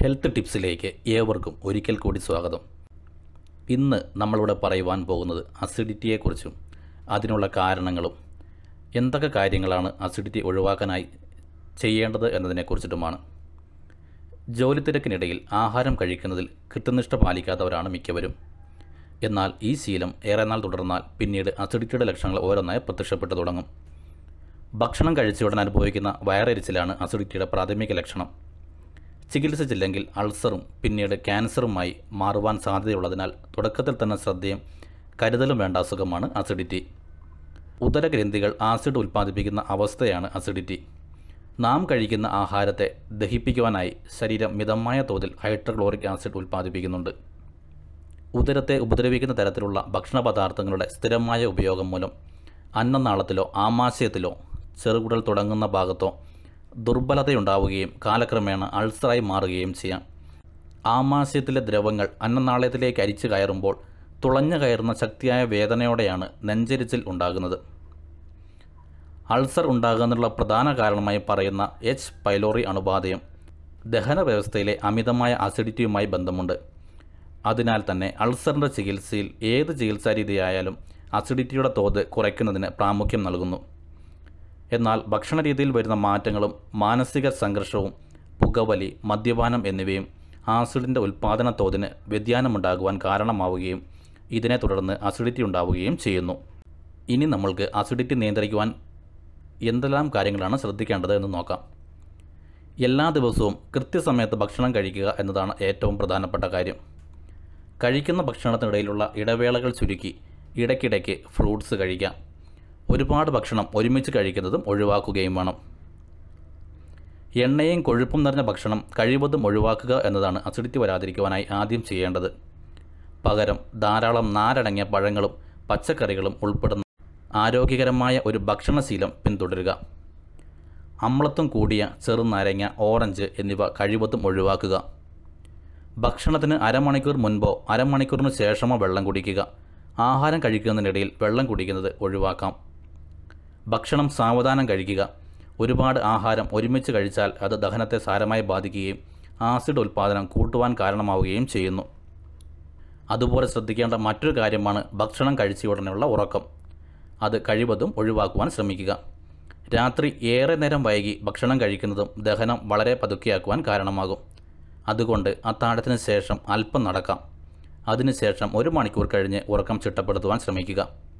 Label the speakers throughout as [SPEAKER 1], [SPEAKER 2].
[SPEAKER 1] health ടിപ്സിലേക്ക് ഏവർക്കും ഒരിക്കൽ കൂടി സ്വാഗതം ഇന്ന് നമ്മളിവിടെ പറയുവാൻ പോകുന്നത് അസിഡിറ്റിയെക്കുറിച്ചും അതിനുള്ള കാരണങ്ങളും എന്തൊക്കെ കാര്യങ്ങളാണ് അസിഡിറ്റി ഒഴിവാക്കാനായി ചെയ്യേണ്ടത് എന്നതിനെക്കുറിച്ചിട്ടുമാണ് ജോലി തിരക്കിനിടയിൽ ആഹാരം കഴിക്കുന്നതിൽ കൃത്യനിഷ്ഠ പാലിക്കാത്തവരാണ് മിക്കവരും എന്നാൽ ഈ ശീലം ഏറെ നാൾ തുടർന്നാൽ പിന്നീട് അസിഡിറ്റിയുടെ ലക്ഷണങ്ങൾ ഓരോന്നായി പ്രത്യക്ഷപ്പെട്ടു തുടങ്ങും ഭക്ഷണം കഴിച്ച ഉടൻ അനുഭവിക്കുന്ന വയറെരിച്ചിലാണ് അസിഡിറ്റിയുടെ പ്രാഥമിക ലക്ഷണം ചികിത്സിച്ചില്ലെങ്കിൽ അൾസറും പിന്നീട് ക്യാൻസറുമായി മാറുവാൻ സാധ്യതയുള്ളതിനാൽ തുടക്കത്തിൽ തന്നെ ശ്രദ്ധയും കരുതലും വേണ്ട അസുഖമാണ് അസിഡിറ്റി ഉദരഗ്രന്ഥികൾ ആസിഡ് ഉൽപ്പാദിപ്പിക്കുന്ന അവസ്ഥയാണ് അസിഡിറ്റി നാം കഴിക്കുന്ന ആഹാരത്തെ ദഹിപ്പിക്കുവാനായി ശരീരം മിതമായ തോതിൽ ഹൈഡ്രോക്ലോറിക് ആസിഡ് ഉൽപ്പാദിപ്പിക്കുന്നുണ്ട് ഉദരത്തെ ഉപദ്രവിക്കുന്ന തരത്തിലുള്ള ഭക്ഷണ പദാർത്ഥങ്ങളുടെ സ്ഥിരമായ ഉപയോഗം മൂലം അന്നനാളത്തിലോ ആമാശയത്തിലോ ചെറുകുടൽ തുടങ്ങുന്ന ഭാഗത്തോ ദുർബലതയുണ്ടാവുകയും കാലക്രമേണ അൾസറായി മാറുകയും ചെയ്യാം ആമാശയത്തിലെ ദ്രവങ്ങൾ അന്നനാളത്തിലേക്ക് അരിച്ചു കയറുമ്പോൾ തുളഞ്ഞു കയറുന്ന ശക്തിയായ വേദനയോടെയാണ് നെഞ്ചരിച്ചിൽ ഉണ്ടാകുന്നത് അൾസർ ഉണ്ടാകുന്നതിനുള്ള പ്രധാന കാരണമായി പറയുന്ന എച്ച് പൈലോറി അണുബാധയും ദഹന വ്യവസ്ഥയിലെ അമിതമായ അസിഡിറ്റിയുമായി ബന്ധമുണ്ട് അതിനാൽ തന്നെ അൾസറിൻ്റെ ചികിത്സയിൽ ഏത് ചികിത്സാ രീതിയായാലും അസിഡിറ്റിയുടെ തോത് കുറയ്ക്കുന്നതിന് പ്രാമുഖ്യം നൽകുന്നു എന്നാൽ ഭക്ഷണ രീതിയിൽ വരുന്ന മാറ്റങ്ങളും മാനസിക സംഘർഷവും പുകവലി മദ്യപാനം എന്നിവയും ആസിഡിൻ്റെ ഉൽപ്പാദന തോതിന് വ്യതിയാനമുണ്ടാകുവാൻ കാരണമാവുകയും ഇതിനെ തുടർന്ന് അസിഡിറ്റി ഉണ്ടാവുകയും ചെയ്യുന്നു ഇനി നമ്മൾക്ക് അസിഡിറ്റി നിയന്ത്രിക്കുവാൻ എന്തെല്ലാം കാര്യങ്ങളാണ് ശ്രദ്ധിക്കേണ്ടത് എന്ന് നോക്കാം എല്ലാ ദിവസവും കൃത്യസമയത്ത് ഭക്ഷണം കഴിക്കുക എന്നതാണ് ഏറ്റവും പ്രധാനപ്പെട്ട കാര്യം കഴിക്കുന്ന ഭക്ഷണത്തിനിടയിലുള്ള ഇടവേളകൾ ചുരുക്കി ഇടയ്ക്കിടയ്ക്ക് ഫ്രൂട്ട്സ് കഴിക്കാം ഒരുപാട് ഭക്ഷണം ഒരുമിച്ച് കഴിക്കുന്നതും ഒഴിവാക്കുകയും വേണം എണ്ണയും കൊഴുപ്പും നിറഞ്ഞ ഭക്ഷണം കഴിവതും ഒഴിവാക്കുക എന്നതാണ് അസിഡിറ്റി വരാതിരിക്കുവാനായി ആദ്യം ചെയ്യേണ്ടത് പകരം ധാരാളം നാരടങ്ങിയ പഴങ്ങളും പച്ചക്കറികളും ഉൾപ്പെടുന്ന ആരോഗ്യകരമായ ഒരു ഭക്ഷണശീലം പിന്തുടരുക അമ്ലത്വം കൂടിയ ചെറുനാരങ്ങ ഓറഞ്ച് എന്നിവ കഴിവതും ഒഴിവാക്കുക ഭക്ഷണത്തിന് അരമണിക്കൂർ മുൻപോ അരമണിക്കൂറിന് ശേഷമോ വെള്ളം കുടിക്കുക ആഹാരം കഴിക്കുന്നതിനിടയിൽ വെള്ളം കുടിക്കുന്നത് ഒഴിവാക്കാം ഭക്ഷണം സാവധാനം കഴിക്കുക ഒരുപാട് ആഹാരം ഒരുമിച്ച് കഴിച്ചാൽ അത് ദഹനത്തെ സാരമായി ബാധിക്കുകയും ആസിഡ് ഉൽപ്പാദനം കൂട്ടുവാൻ കാരണമാവുകയും ചെയ്യുന്നു അതുപോലെ ശ്രദ്ധിക്കേണ്ട മറ്റൊരു കാര്യമാണ് ഭക്ഷണം കഴിച്ച ഉടനെയുള്ള ഉറക്കം അത് കഴിവതും ഒഴിവാക്കുവാൻ ശ്രമിക്കുക രാത്രി ഏറെ നേരം വൈകി ഭക്ഷണം കഴിക്കുന്നതും ദഹനം വളരെ പതുക്കെയാക്കുവാൻ കാരണമാകും അതുകൊണ്ട് അത്താഴത്തിന് ശേഷം അല്പം നടക്കാം അതിനുശേഷം ഒരു മണിക്കൂർ കഴിഞ്ഞ് ഉറക്കം ചിട്ടപ്പെടുത്തുവാൻ ശ്രമിക്കുക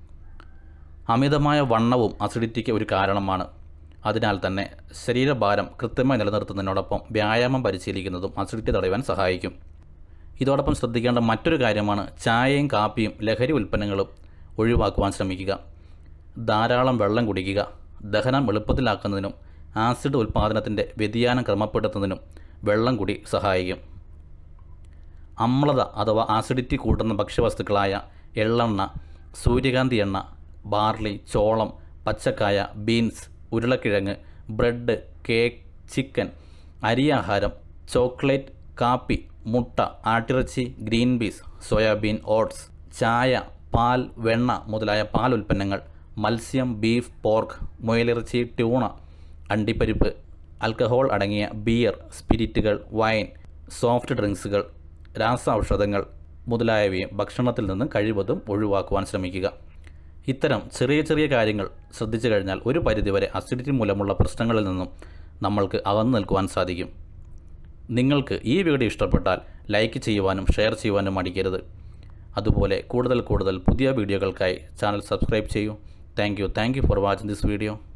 [SPEAKER 1] അമിതമായ വണ്ണവും അസിഡിറ്റിക്ക് ഒരു കാരണമാണ് അതിനാൽ തന്നെ ശരീരഭാരം കൃത്യമായി നിലനിർത്തുന്നതിനോടൊപ്പം വ്യായാമം പരിശീലിക്കുന്നതും അസിഡിറ്റി തടയുവാൻ സഹായിക്കും ഇതോടൊപ്പം ശ്രദ്ധിക്കേണ്ട മറ്റൊരു കാര്യമാണ് ചായയും കാപ്പിയും ലഹരി ഉൽപ്പന്നങ്ങളും ഒഴിവാക്കുവാൻ ശ്രമിക്കുക ധാരാളം വെള്ളം കുടിക്കുക ദഹനം എളുപ്പത്തിലാക്കുന്നതിനും ആസിഡ് ഉൽപ്പാദനത്തിൻ്റെ വ്യതിയാനം ക്രമപ്പെടുത്തുന്നതിനും വെള്ളം കൂടി സഹായിക്കും അമ്ലത അഥവാ ആസിഡിറ്റി കൂട്ടുന്ന ഭക്ഷ്യവസ്തുക്കളായ എള്ളെണ്ണ സൂര്യകാന്തി എണ്ണ ബാർലി ചോളം പച്ചക്കായ ബീൻസ് ഉരുളക്കിഴങ്ങ് ബ്രെഡ് കേക്ക് ചിക്കൻ അരിയാഹാരം ചോക്ലേറ്റ് കാപ്പി മുട്ട ആട്ടിറച്ചി ഗ്രീൻ പീസ് സോയാബീൻ ഓട്സ് ചായ പാൽ വെണ്ണ മുതലായ പാൽ ഉൽപ്പന്നങ്ങൾ മത്സ്യം ബീഫ് പോർക്ക് മുയലിറച്ചി ട്യൂണ അണ്ടിപ്പരിപ്പ് ആൽക്കഹോൾ അടങ്ങിയ ബിയർ സ്പിരിറ്റുകൾ വൈൻ സോഫ്റ്റ് ഡ്രിങ്ക്സുകൾ രാസ ഔഷധങ്ങൾ മുതലായവയും ഭക്ഷണത്തിൽ നിന്ന് കഴിവതും ഒഴിവാക്കുവാൻ ശ്രമിക്കുക ഇത്തരം ചെറിയ ചെറിയ കാര്യങ്ങൾ ശ്രദ്ധിച്ചു കഴിഞ്ഞാൽ ഒരു പരിധിവരെ അസിഡിറ്റി മൂലമുള്ള പ്രശ്നങ്ങളിൽ നിന്നും നമ്മൾക്ക് അകന്നു നിൽക്കുവാൻ സാധിക്കും നിങ്ങൾക്ക് ഈ വീഡിയോ ഇഷ്ടപ്പെട്ടാൽ ലൈക്ക് ചെയ്യുവാനും ഷെയർ ചെയ്യുവാനും മടിക്കരുത് അതുപോലെ കൂടുതൽ കൂടുതൽ പുതിയ വീഡിയോകൾക്കായി ചാനൽ സബ്സ്ക്രൈബ് ചെയ്യൂ thank you thank you for watching this video